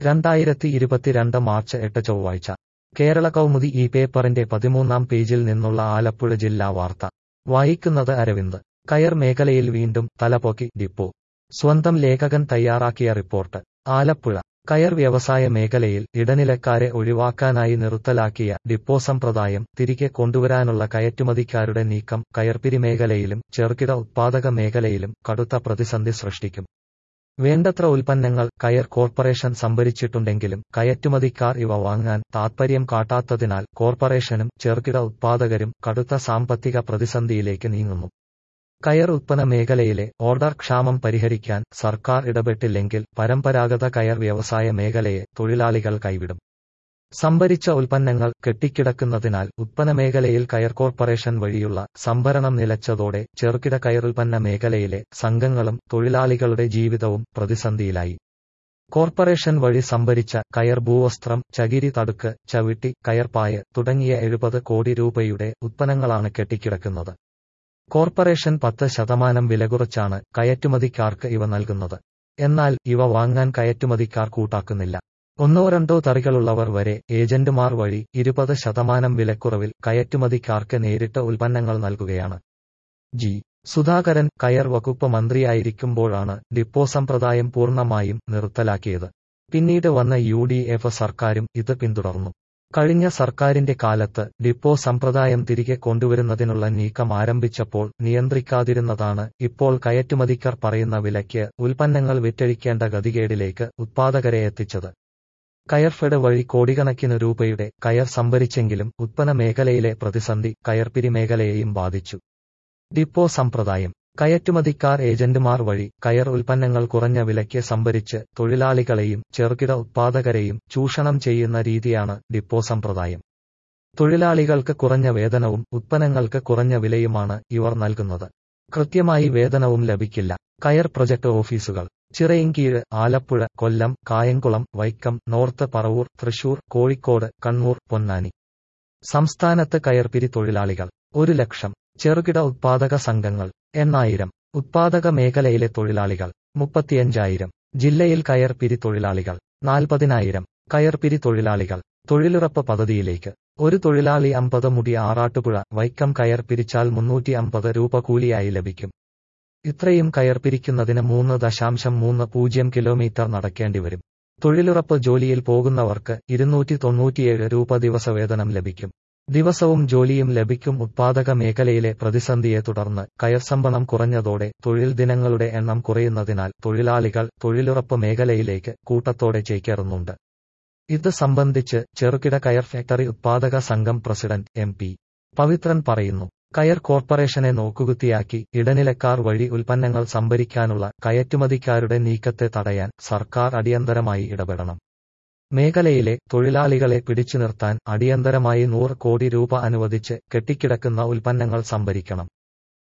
രണ്ടായിരത്തി ഇരുപത്തിരണ്ട് മാർച്ച് എട്ട് ചൊവ്വാഴ്ച കേരള കൗമുദി ഈ പേപ്പറിന്റെ പതിമൂന്നാം പേജിൽ നിന്നുള്ള ആലപ്പുഴ ജില്ലാ വാർത്ത വായിക്കുന്നത് അരവിന്ദ് കയർ മേഖലയിൽ വീണ്ടും തലപൊക്കി ഡിപ്പോ സ്വന്തം ലേഖകൻ തയ്യാറാക്കിയ റിപ്പോർട്ട് ആലപ്പുഴ കയർ വ്യവസായ മേഖലയിൽ ഇടനിലക്കാരെ ഒഴിവാക്കാനായി നിർത്തലാക്കിയ ഡിപ്പോ സമ്പ്രദായം തിരികെ കൊണ്ടുവരാനുള്ള കയറ്റുമതിക്കാരുടെ നീക്കം കയർപിരി മേഖലയിലും ചെറുകിട ഉത്പാദക മേഖലയിലും കടുത്ത പ്രതിസന്ധി സൃഷ്ടിക്കും വേണ്ടത്ര ഉൽപ്പന്നങ്ങൾ കയർ കോർപ്പറേഷൻ സംഭരിച്ചിട്ടുണ്ടെങ്കിലും കയറ്റുമതിക്കാർ ഇവ വാങ്ങാൻ താൽപര്യം കാട്ടാത്തതിനാൽ കോർപ്പറേഷനും ചെറുകിട ഉത്പാദകരും കടുത്ത സാമ്പത്തിക പ്രതിസന്ധിയിലേക്ക് നീങ്ങുന്നു കയർ ഉത്പന്ന മേഖലയിലെ ഓർഡർ ക്ഷാമം പരിഹരിക്കാൻ സർക്കാർ ഇടപെട്ടില്ലെങ്കിൽ പരമ്പരാഗത കയർ വ്യവസായ മേഖലയെ തൊഴിലാളികൾ കൈവിടും സംഭരിച്ച ഉൽപ്പന്നങ്ങൾ കെട്ടിക്കിടക്കുന്നതിനാൽ ഉത്പന്ന മേഖലയിൽ കയർ കോർപ്പറേഷൻ വഴിയുള്ള സംഭരണം നിലച്ചതോടെ ചെറുകിട കയറുൽപ്പന്ന മേഖലയിലെ സംഘങ്ങളും തൊഴിലാളികളുടെ ജീവിതവും പ്രതിസന്ധിയിലായി കോർപ്പറേഷൻ വഴി സംഭരിച്ച കയർ ഭൂവസ്ത്രം ചകിരി തടുക്ക് ചവിട്ടി കയർപ്പായ തുടങ്ങിയ എഴുപത് കോടി രൂപയുടെ ഉത്പന്നങ്ങളാണ് കെട്ടിക്കിടക്കുന്നത് കോർപ്പറേഷൻ പത്ത് ശതമാനം വില കുറച്ചാണ് കയറ്റുമതിക്കാർക്ക് ഇവ നൽകുന്നത് എന്നാൽ ഇവ വാങ്ങാൻ കയറ്റുമതിക്കാർ കൂട്ടാക്കുന്നില്ല ഒന്നോ രണ്ടോ തറികളുള്ളവർ വരെ ഏജന്റുമാർ വഴി ഇരുപത് ശതമാനം വിലക്കുറവിൽ കയറ്റുമതിക്കാർക്ക് നേരിട്ട് ഉൽപ്പന്നങ്ങൾ നൽകുകയാണ് ജി സുധാകരൻ കയർ വകുപ്പ് മന്ത്രിയായിരിക്കുമ്പോഴാണ് ഡിപ്പോ സമ്പ്രദായം പൂർണ്ണമായും നിർത്തലാക്കിയത് പിന്നീട് വന്ന യു ഡി എഫ് സർക്കാരും ഇത് പിന്തുടർന്നു കഴിഞ്ഞ സർക്കാരിന്റെ കാലത്ത് ഡിപ്പോ സമ്പ്രദായം തിരികെ കൊണ്ടുവരുന്നതിനുള്ള നീക്കം ആരംഭിച്ചപ്പോൾ നിയന്ത്രിക്കാതിരുന്നതാണ് ഇപ്പോൾ കയറ്റുമതിക്കാർ പറയുന്ന വിലയ്ക്ക് ഉൽപ്പന്നങ്ങൾ വിറ്റഴിക്കേണ്ട ഗതികേടിലേക്ക് ഉത്പാദകരെ എത്തിച്ചത് കയർഫെഡ് വഴി കോടിക്കണക്കിന് രൂപയുടെ കയർ സംഭരിച്ചെങ്കിലും ഉത്പന്ന മേഖലയിലെ പ്രതിസന്ധി കയർപിരി മേഖലയെയും ബാധിച്ചു ഡിപ്പോ സമ്പ്രദായം കയറ്റുമതിക്കാർ ഏജന്റുമാർ വഴി കയർ ഉൽപ്പന്നങ്ങൾ കുറഞ്ഞ വിലയ്ക്ക് സംഭരിച്ച് തൊഴിലാളികളെയും ചെറുകിട ഉത്പാദകരെയും ചൂഷണം ചെയ്യുന്ന രീതിയാണ് ഡിപ്പോ സമ്പ്രദായം തൊഴിലാളികൾക്ക് കുറഞ്ഞ വേതനവും ഉത്പന്നങ്ങൾക്ക് കുറഞ്ഞ വിലയുമാണ് ഇവർ നൽകുന്നത് കൃത്യമായി വേതനവും ലഭിക്കില്ല കയർ പ്രൊജക്ട് ഓഫീസുകൾ ചിറയിൻകീഴ് ആലപ്പുഴ കൊല്ലം കായംകുളം വൈക്കം നോർത്ത് പറവൂർ തൃശൂർ കോഴിക്കോട് കണ്ണൂർ പൊന്നാനി സംസ്ഥാനത്ത് കയർപിരി തൊഴിലാളികൾ ഒരു ലക്ഷം ചെറുകിട ഉത്പാദക സംഘങ്ങൾ എണ്ണായിരം ഉത്പാദക മേഖലയിലെ തൊഴിലാളികൾ മുപ്പത്തിയഞ്ചായിരം ജില്ലയിൽ കയർപിരി തൊഴിലാളികൾ നാൽപ്പതിനായിരം കയർപിരി തൊഴിലാളികൾ തൊഴിലുറപ്പ് പദ്ധതിയിലേക്ക് ഒരു തൊഴിലാളി അമ്പത് മുടി ആറാട്ടുപുഴ വൈക്കം കയർ പിരിച്ചാൽ മുന്നൂറ്റി അമ്പത് രൂപ കൂലിയായി ലഭിക്കും ഇത്രയും കയർ പിരിക്കുന്നതിന് മൂന്ന് ദശാംശം മൂന്ന് പൂജ്യം കിലോമീറ്റർ നടക്കേണ്ടി വരും തൊഴിലുറപ്പ് ജോലിയിൽ പോകുന്നവർക്ക് ഇരുന്നൂറ്റി തൊണ്ണൂറ്റിയേഴ് രൂപ ദിവസവേതനം ലഭിക്കും ദിവസവും ജോലിയും ലഭിക്കും ഉത്പാദക മേഖലയിലെ പ്രതിസന്ധിയെ തുടർന്ന് കയർ സംഭണം കുറഞ്ഞതോടെ തൊഴിൽ ദിനങ്ങളുടെ എണ്ണം കുറയുന്നതിനാൽ തൊഴിലാളികൾ തൊഴിലുറപ്പ് മേഖലയിലേക്ക് കൂട്ടത്തോടെ ചേക്കേറുന്നുണ്ട് ഇത് സംബന്ധിച്ച് ചെറുകിട കയർ ഫാക്ടറി ഉത്പാദക സംഘം പ്രസിഡന്റ് എം പി പവിത്രൻ പറയുന്നു കയർ കോർപ്പറേഷനെ നോക്കുകുത്തിയാക്കി ഇടനിലക്കാർ വഴി ഉൽപ്പന്നങ്ങൾ സംഭരിക്കാനുള്ള കയറ്റുമതിക്കാരുടെ നീക്കത്തെ തടയാൻ സർക്കാർ അടിയന്തരമായി ഇടപെടണം മേഖലയിലെ തൊഴിലാളികളെ പിടിച്ചു നിർത്താൻ അടിയന്തരമായി നൂറ് കോടി രൂപ അനുവദിച്ച് കെട്ടിക്കിടക്കുന്ന ഉൽപ്പന്നങ്ങൾ സംഭരിക്കണം